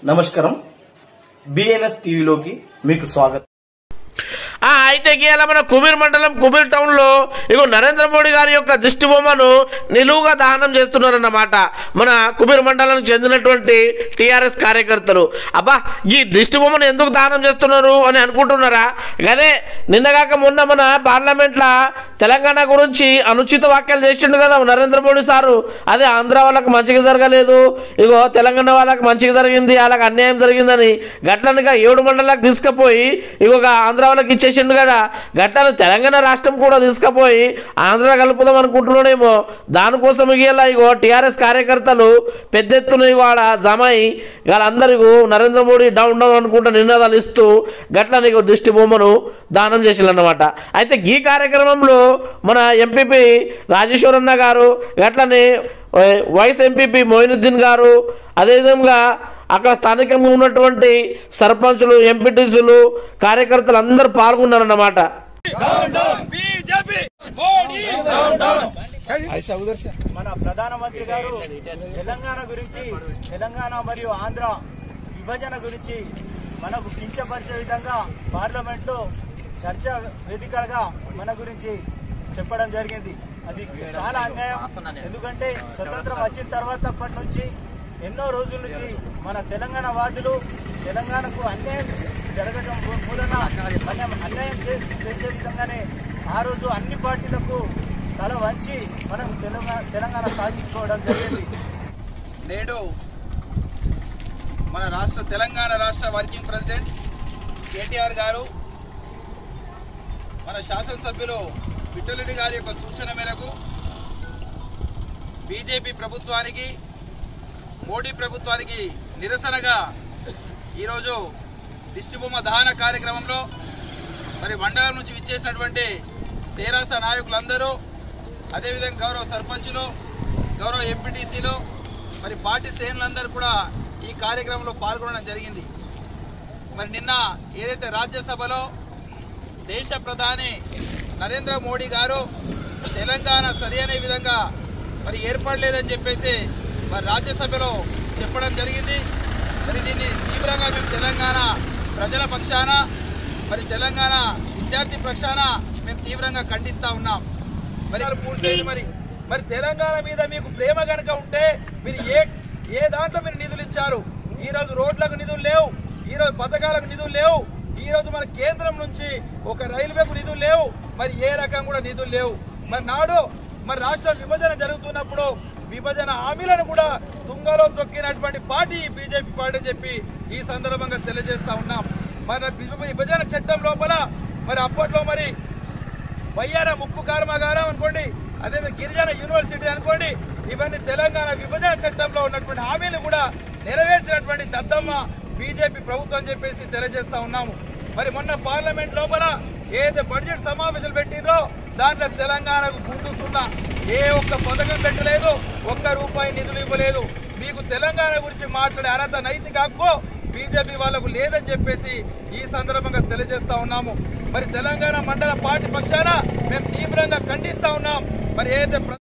నమస్కారం బిఎన్ఎస్ టీవీలోకి మీకు స్వాగతం ఆ, అయితే ఇవాళ మన కుబీర్ మండలం కుబీర్ టౌన్ లో ఇగో నరేంద్ర మోడీ గారి యొక్క దిష్టి బొమ్మను నిలువుగా దహనం చేస్తున్నారన్నమాట మన కుబీర్ మండలానికి చెందినటువంటి టిఆర్ఎస్ కార్యకర్తలు అబ్బా ఈ దిష్టి బొమ్మను ఎందుకు దహనం చేస్తున్నారు అని అనుకుంటున్నారా అదే నిన్నగాక మొన్న మన పార్లమెంట్లో తెలంగాణ గురించి అనుచిత వ్యాఖ్యలు చేసిండు కదా నరేంద్ర మోడీ సారు అదే ఆంధ్ర వాళ్ళకి మంచిగా జరగలేదు ఇగో తెలంగాణ వాళ్ళకి మంచిగా జరిగింది వాళ్ళకి అన్యాయం జరిగిందని గట్లనిగా ఏడు మండలాలకు తీసుకుపోయి ఇగో గా ఆంధ్ర వాళ్ళకి ఇచ్చేసిండు కదా గట్లను తెలంగాణ రాష్ట్రం కూడా తీసుకుపోయి ఆంధ్ర కలుపుదాం అనుకుంటున్నాడేమో దానికోసం ఇవాళ ఇగో టీఆర్ఎస్ కార్యకర్తలు పెద్ద ఎత్తున ఇగో ఆడ జమ అయి వాళ్ళందరికీ నరేంద్ర మోడీ డౌన్ డౌన్ అనుకుంటూ నినాదాలు ఇస్తూ గట్ల నీకు దిష్టి బొమ్మను దానం చేసిందన్నమాట అయితే ఈ కార్యక్రమంలో మన ఎంపీపీ రాజేశ్వరన్న గారు గట్లనే ఏ, వైస్ ఎంపీపీ మొయినుద్దీన్ గారు అదేవిధంగా అక్కడ స్థానికంగా ఉన్నటువంటి సర్పంచులు ఎంపీటీసీలు కార్యకర్తలు అందరూ పాల్గొన్నారన్నమాట బీజేపీ మోడీ మన ప్రధానమంత్రి గారు తెలంగాణ గురించి తెలంగాణ మరియు ఆంధ్ర విభజన గురించి మనకు కించపరిచే విధంగా పార్లమెంట్ లో చర్చ వేదికగా మన గురించి చెప్పడం జరిగింది అది చాలా అన్యాయం ఎందుకంటే స్వతంత్రం వచ్చిన తర్వాత అప్పటి నుంచి ఎన్నో రోజుల నుంచి మన తెలంగాణ వాదులు తెలంగాణకు అన్యాయం జరగడం మూలన మనం అన్యాయం చేసి చేసే విధంగానే ఆ రోజు అన్ని పార్టీలకు తల వంచి మనం తెలంగాణ తెలంగాణ సాధించుకోవడం జరిగింది నేడు మన రాష్ట్ర తెలంగాణ రాష్ట్ర వర్కింగ్ ప్రెసిడెంట్ కేటీఆర్ గారు మన శాసనసభ్యులు విఠలరెడ్డి గారి యొక్క సూచన మేరకు బీజేపీ ప్రభుత్వానికి మోడీ ప్రభుత్వానికి నిరసనగా ఈరోజు దిష్టిబొమ్మ దహన కార్యక్రమంలో మరి మండలం నుంచి విచ్చేసినటువంటి తెరాస నాయకులందరూ అదేవిధంగా గౌరవ సర్పంచులు గౌరవ ఎంపీటీసీలు మరి పార్టీ శ్రేణులందరూ కూడా ఈ కార్యక్రమంలో పాల్గొనడం జరిగింది మరి నిన్న ఏదైతే రాజ్యసభలో దేశ ప్రధాని నరేంద్ర మోడీ గారు తెలంగాణ సరి అనే విధంగా మరి ఏర్పడలేదని చెప్పేసి మరి రాజ్యసభలో చెప్పడం జరిగింది మరి దీన్ని తీవ్రంగా మేము తెలంగాణ ప్రజల పక్షాన మరి తెలంగాణ విద్యార్థి పక్షాన మేము తీవ్రంగా ఖండిస్తా ఉన్నాం మరి అది పూర్తయింది మరి మరి తెలంగాణ మీద మీకు ప్రేమ కనుక ఉంటే మీరు ఏ ఏ దాంట్లో మీరు నిధులు ఇచ్చారు ఈ రోజు రోడ్లకు నిధులు లేవు ఈ రోజు పథకాలకు నిధులు లేవు ఈ రోజు మన కేంద్రం నుంచి ఒక రైల్వేకు నిధులు లేవు మరి ఏ రకం కూడా నిధులు లేవు మరి నాడు మరి రాష్ట్ర విభజన జరుగుతున్నప్పుడు విభజన హామీలను కూడా తుంగలో తొక్కినటువంటి పార్టీ ఈ బీజేపీ పార్టీ అని చెప్పి ఈ సందర్భంగా తెలియజేస్తా ఉన్నాం మరి విభజన చట్టం లోపల మరి అప్పట్లో మరి వయ్యార ముప్పు కర్మాగారం అనుకోండి అదే గిరిజన యూనివర్సిటీ అనుకోండి ఇవన్నీ తెలంగాణ విభజన చట్టంలో ఉన్నటువంటి హామీలు కూడా నెరవేర్చినటువంటి దద్దమ్మ బీజేపీ ప్రభుత్వం అని చెప్పేసి తెలియజేస్తా ఉన్నాము మరి మొన్న పార్లమెంట్ లోపల ఏదైతే బడ్జెట్ సమావేశాలు పెట్టిందో దాంట్లో తెలంగాణకు గుండు సున్నా ఏ ఒక్క పథకం పెట్టలేదు ఒక్క రూపాయి నిధులు ఇవ్వలేదు మీకు తెలంగాణ గురించి మాట్లాడే అర్హత నైతిక హక్కు బీజేపీ వాళ్ళకు లేదని చెప్పేసి ఈ సందర్భంగా తెలియజేస్తా ఉన్నాము మరి తెలంగాణ మండల పార్టీ పక్షాన మేము తీవ్రంగా ఖండిస్తా ఉన్నాం మరి ఏదైతే ప్ర-